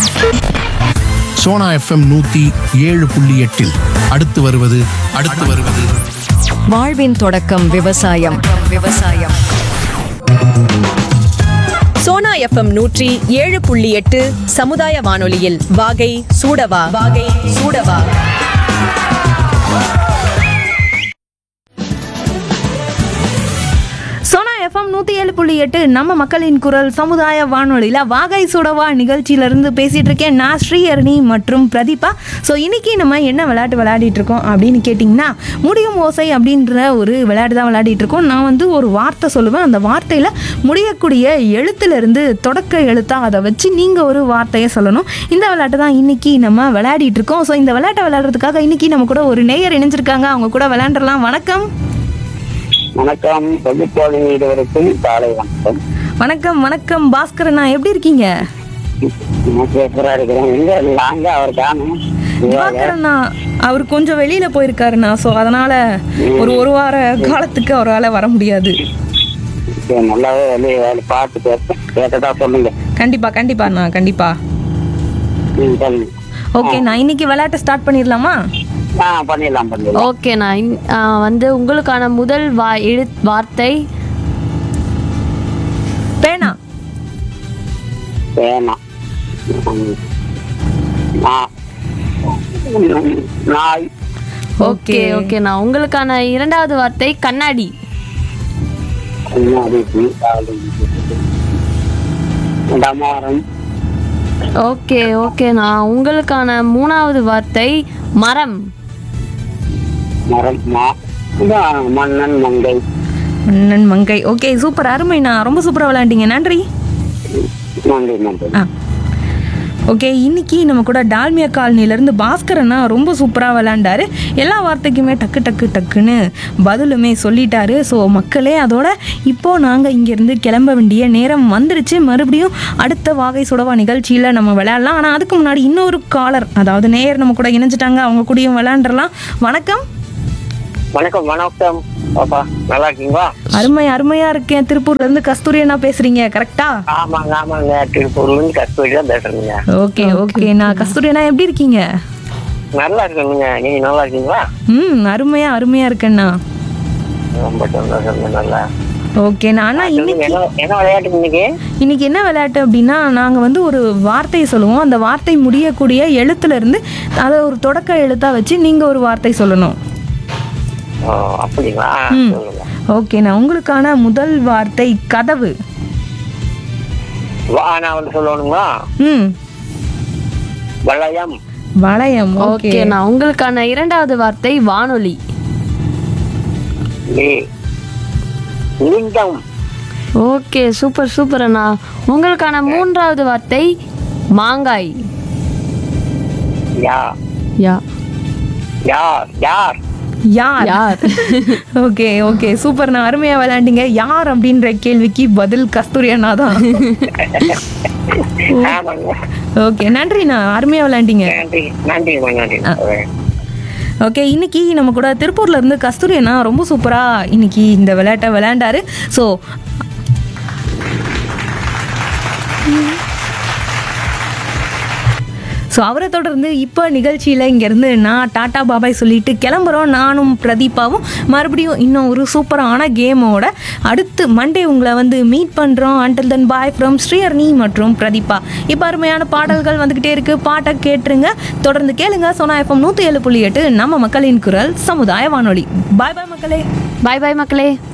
Sona FM நூத்தி ஏழு புள்ளி எட்டில் அடுத்து வருவது அடுத்து வருவது வாழ்வின் தொடக்கம் விவசாயம் விவசாயம் சோனா எஃப்எம் நூற்றி ஏழு புள்ளி எட்டு சமுதாய வானொலியில் வாகை சூடவா வாகை சூடவா சோனா எஃப்எம் நூற்றி ஏழு புள்ளி எட்டு நம்ம மக்களின் குரல் சமுதாய வானொலியில் வாகை சுடவா நிகழ்ச்சியிலேருந்து பேசிகிட்டு இருக்கேன் நான் ஸ்ரீஹரணி மற்றும் பிரதீபா ஸோ இன்றைக்கி நம்ம என்ன விளையாட்டு விளையாடிட்டு இருக்கோம் அப்படின்னு கேட்டிங்கன்னா முடியும் ஓசை அப்படின்ற ஒரு விளையாட்டு தான் விளையாடிட்டு இருக்கோம் நான் வந்து ஒரு வார்த்தை சொல்லுவேன் அந்த வார்த்தையில் முடியக்கூடிய எழுத்துலேருந்து தொடக்க எழுத்தா அதை வச்சு நீங்கள் ஒரு வார்த்தையை சொல்லணும் இந்த விளையாட்டு தான் இன்றைக்கி நம்ம விளையாடிட்டு இருக்கோம் ஸோ இந்த விளையாட்டை விளையாடுறதுக்காக இன்றைக்கி நம்ம கூட ஒரு நேயர் இணைஞ்சிருக்காங்க அவங்க கூட விளையாண்டுறலாம் வணக்கம் வணக்கம் தொகுப்பாளி இருவருக்கும் காலை வணக்கம் வணக்கம் வணக்கம் பாஸ்கரண்ணா எப்படி இருக்கீங்க நான் சூப்பரா இருக்கிறேன் எங்க லாங்க அவர் காணும் திவாகரண்ணா அவர் கொஞ்சம் வெளியில போயிருக்காருண்ணா ஸோ அதனால ஒரு ஒரு வார காலத்துக்கு அவரால் வர முடியாது நல்லாவே வெளியே வேலை பார்த்து கேட்பேன் கேட்டதா சொல்லுங்க கண்டிப்பா கண்டிப்பாண்ணா கண்டிப்பா ம், சொல்லுங்க ஓகேண்ணா இன்னைக்கு விளையாட்டு ஸ்டார்ட் பண்ணிடலாமா ஆ பண்ணிடலாம் பண்ணிடலாம் ஓகேண்ணா இன்- ஆ, வந்து உங்களுக்கான முதல் வா எழு வார்த்தை பேனா வேணாம் ம். நா- ம், நாய் ஓகே ஓகேண்ணா உங்களுக்கான இரண்டாவது வார்த்தை கண்ணாடி கண்ணாடி காலி டமாரம் ஓகே ஓகேண்ணா உங்களுக்கான மூணாவது வார்த்தை மரம் மரம் மா இதான் மன்னன் மங்கை மன்னன் மங்கை ஓகே சூப்பர் அருமைண்ணா ரொம்ப சூப்பராக விளையாண்டீங்க நன்றி நன்றி நன்றி ஆ ஓகே இன்னைக்கு நம்ம கூட டால்மியா காலனிலேருந்து பாஸ்கரண்ணா ரொம்ப சூப்பராக விளையாண்டாரு எல்லா வார்த்தைக்குமே டக்கு டக்கு டக்குன்னு பதிலுமே சொல்லிட்டாரு ஸோ மக்களே அதோட இப்போ நாங்கள் இங்கேருந்து கிளம்ப வேண்டிய நேரம் வந்துருச்சு மறுபடியும் அடுத்த வாகை சுடவா நிகழ்ச்சியில் நம்ம விளையாடலாம் ஆனால் அதுக்கு முன்னாடி இன்னொரு காலர் அதாவது நேயர் நம்ம கூட இணைஞ்சிட்டாங்க அவங்க கூடயும் விளையாண்டுறலாம் வணக்கம் வணக்கம் வணக்கம் பாப்பா நல்லா இருக்கீங்களா அருமை அருமையாக இருக்கேன் திருப்பூர்லேருந்து கஸ்தூரி அண்ணா பேசுகிறீங்க கரெக்டா ஆமாங்க ஆமாங்க திருப்பூர்ல இருந்து கஸ்தூரி தான் பேசுறேங்க ஓகே ஓகே நான் கஸ்தூரி அண்ணா எப்படி இருக்கீங்க நல்லா இருக்கேங்க நீங்க நல்லா இருக்கீங்களா ம் அருமையா அருமையா இருக்கேண்ணா ரொம்ப சந்தோஷம் நல்லா ஓகேண்ணா அண்ணா சொல்லுங்க, இன்னைக்கு என்ன என்ன விளையாட்டு இன்னைக்கு இன்னைக்கு என்ன விளையாட்டு அப்படின்னா நாங்கள் வந்து ஒரு வார்த்தையை சொல்லுவோம் அந்த வார்த்தை முடியக்கூடிய எழுத்துல இருந்து அதை ஒரு தொடக்க எழுத்தா வச்சு நீங்கள் ஒரு வார்த்தை சொல்லணும் ஓ அப்படிங்களா ம். சொல்லுங்க ஓகேண்ணா உங்களுக்கான முதல் வார்த்தை கதவு வா நான் வந்து சொல்லணுங்களா ம் வளையம் வளையம் ஓகே ஓகேண்ணா உங்களுக்கான இரண்டாவது வார்த்தை வானொலி லி- லிங்கம் ஓகே சூப்பர் சூப்பர் அண்ணா உங்களுக்கான மூன்றாவது வார்த்தை மாங்காய் யா யா யார் யார் யார் யார் ஓகே ஓகே சூப்பர்ண்ணா அருமையா விளையாண்டீங்க யார் அப்படின்ற கேள்விக்கு பதில் கஸ்தூரி அண்ணா தான் ஆமாங்க ஓகே நன்றிண்ணா அருமையா விளையாண்டீங்க நன்றி நன்றிம்மா நன்றி ஓகே இன்னைக்கு நம்ம கூட திருப்பூர்ல இருந்து கஸ்தூரி அண்ணா ரொம்ப சூப்பரா இன்னைக்கு இந்த விளையாட்டை விளையாண்டாரு ஸோ ஸோ அவரை தொடர்ந்து இப்போ நிகழ்ச்சியில் இங்கேருந்து நான் டாடா பாபாய் சொல்லிட்டு கிளம்புறோம் நானும் பிரதீபாவும் மறுபடியும் இன்னும் ஒரு சூப்பரான கேமோட அடுத்து மண்டே உங்களை வந்து மீட் பண்ணுறோம் until then bye from Sriharni மற்றும் பிரதீபா இப்போ அருமையான பாடல்கள் வந்துக்கிட்டே இருக்குது பாட்டை கேட்டுருங்க தொடர்ந்து கேளுங்க சோனா எஃப்எம் நூற்றி ஏழு புள்ளி எட்டு நம்ம மக்களின் குரல் சமுதாய வானொலி பாய் பாய் மக்களே பாய் பாய் மக்களே